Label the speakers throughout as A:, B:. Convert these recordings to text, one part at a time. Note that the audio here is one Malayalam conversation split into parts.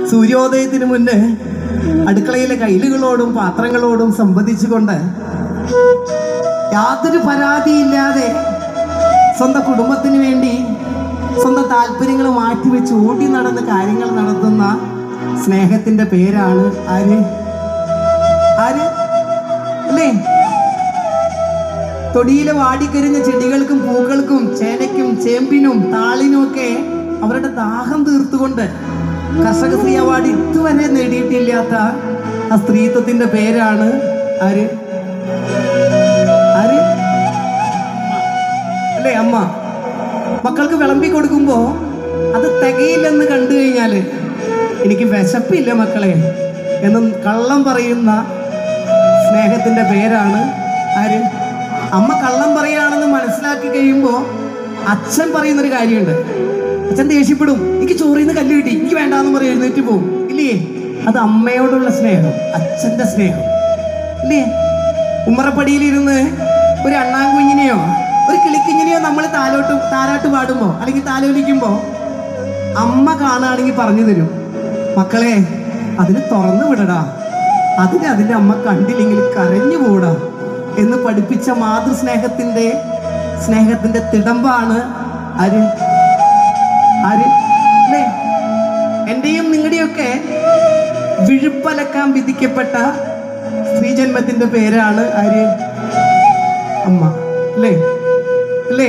A: സൂര്യോദയത്തിന് മുന്നേ അടുക്കളയിലെ കൈലുകളോടും പാത്രങ്ങളോടും സംബന്ധിച്ചുകൊണ്ട് യാതൊരു പരാതിയില്ലാതെ സ്വന്തം കുടുംബത്തിന് വേണ്ടി സ്വന്തം താല്പര്യങ്ങൾ മാറ്റിവെച്ച് ഓടി നടന്ന് കാര്യങ്ങൾ നടത്തുന്ന സ്നേഹത്തിന്റെ പേരാണ് ആര് ആര് അല്ലേ തൊടിയിലെ വാടിക്കരിഞ്ഞ ചെടികൾക്കും പൂക്കൾക്കും ചേനയ്ക്കും ചേമ്പിനും താളിനും ഒക്കെ അവരുടെ ദാഹം തീർത്തുകൊണ്ട് കർഷക സ്ത്രീ അവാർഡ് ഇതുവരെ നേടിയിട്ടില്ലാത്ത ആ സ്ത്രീത്വത്തിന്റെ പേരാണ് ആര് ആര് അല്ലേ അമ്മ മക്കൾക്ക് വിളമ്പി കൊടുക്കുമ്പോ അത് തികയില്ലെന്ന് കണ്ടു കഴിഞ്ഞാല് എനിക്ക് വിശപ്പില്ല മക്കളെ എന്ന് കള്ളം പറയുന്ന സ്നേഹത്തിന്റെ പേരാണ് ആര് അമ്മ കള്ളം പറയുകയാണെന്ന് മനസ്സിലാക്കി കഴിയുമ്പോൾ അച്ഛൻ പറയുന്നൊരു കാര്യമുണ്ട് അച്ഛൻ ദേഷ്യപ്പെടും എനിക്ക് ചോറിൽ നിന്ന് കല്ല് കിട്ടി എനിക്ക് വേണ്ടാന്ന് പറയും എഴുന്നേറ്റ് പോകും ഇല്ലേ അത് അമ്മയോടുള്ള സ്നേഹം അച്ഛന്റെ സ്നേഹം ഇല്ലേ ഉമ്മറപ്പടിയിലിരുന്ന് ഒരു അണ്ണാൻകുഞ്ഞിനെയോ ഒരു കിളിക്കുഞ്ഞിനെയോ നമ്മൾ താലോട്ട് താരാട്ട് പാടുമ്പോ അല്ലെങ്കിൽ താലോലിക്കുമ്പോ അമ്മ കാണുകയാണെങ്കിൽ പറഞ്ഞു തരും മക്കളെ അതിന് തുറന്നു വിടടാ അതിന് അതിന്റെ അമ്മ കണ്ടില്ലെങ്കിൽ കരഞ്ഞു പോടാ എന്ന് പഠിപ്പിച്ച മാതൃസ്നേഹത്തിന്റെ സ്നേഹത്തിന്റെ തിടമ്പാണ് ആര് ആര് അല്ലേ എന്റെയും നിങ്ങളുടെയൊക്കെ വിഴുപ്പലക്കാൻ വിധിക്കപ്പെട്ട സ്ത്രീജന്മത്തിന്റെ പേരാണ് ആര് അമ്മ അല്ലേ അല്ലേ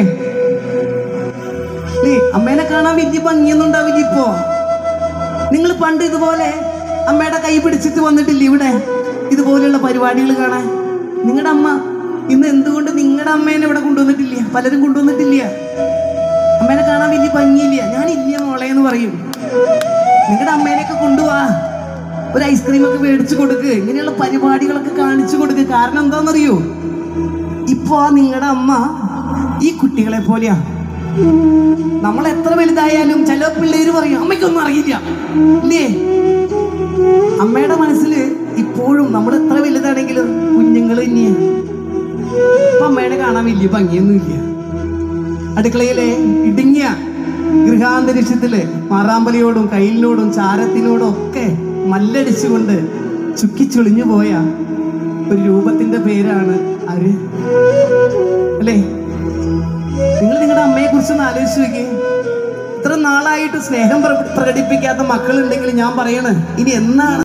A: അല്ലേ അമ്മേനെ കാണാൻ വലിയ ഭംഗിയൊന്നും ഉണ്ടാവില്ല ഇപ്പോ നിങ്ങൾ പണ്ട് ഇതുപോലെ അമ്മയുടെ കൈ പിടിച്ചിട്ട് വന്നിട്ടില്ല ഇവിടെ ഇതുപോലെയുള്ള പരിപാടികൾ കാണാൻ നിങ്ങളുടെ അമ്മ ഇന്ന് എന്തുകൊണ്ട് നിങ്ങളുടെ അമ്മേനെ ഇവിടെ കൊണ്ടുവന്നിട്ടില്ല പലരും കൊണ്ടുവന്നിട്ടില്ല അമ്മേനെ കാണാൻ വലിയ ഭംഗിയില്ല ഞാനില്ല മോളെ എന്ന് പറയും നിങ്ങളുടെ അമ്മേനെയൊക്കെ കൊണ്ടുപോവാ ഒരു ഐസ്ക്രീം ഒക്കെ മേടിച്ചു കൊടുക്ക് ഇങ്ങനെയുള്ള പരിപാടികളൊക്കെ കാണിച്ചു കൊടുക്ക് കാരണം എന്താണെന്നറിയോ ഇപ്പൊ ആ നിങ്ങളുടെ അമ്മ ഈ കുട്ടികളെ പോലെയാ നമ്മൾ എത്ര വലുതായാലും ചില പിള്ളേര് പറയും അമ്മയ്ക്കൊന്നും അറിയില്ല ഇല്ലേ അമ്മയുടെ മനസ്സിൽ ഇപ്പോഴും നമ്മൾ എത്ര വലുതാണെങ്കിലും കുഞ്ഞുങ്ങൾ തന്നെയാ ഇപ്പൊ അമ്മേനെ കാണാൻ വലിയ ഭംഗിയൊന്നുമില്ല അടുക്കളയിലെ ഇടുങ്ങിയ ഗൃഹാന്തരീക്ഷത്തില് മാറാമ്പലിയോടും കയ്യിലിനോടും ചാരത്തിനോടും ഒക്കെ മല്ലടിച്ചുകൊണ്ട് ചുക്കിച്ചുളിഞ്ഞു പോയ ഒരു രൂപത്തിന്റെ പേരാണ് ആര് അല്ലേ നിങ്ങൾ നിങ്ങളുടെ അമ്മയെ കുറിച്ച് ഒന്ന് ആലോചിച്ച് നോക്കി ഇത്ര നാളായിട്ട് സ്നേഹം പ്ര- പ്രകടിപ്പിക്കാത്ത മക്കളുണ്ടെങ്കിൽ ഞാൻ പറയണ് ഇനി എന്നാണ്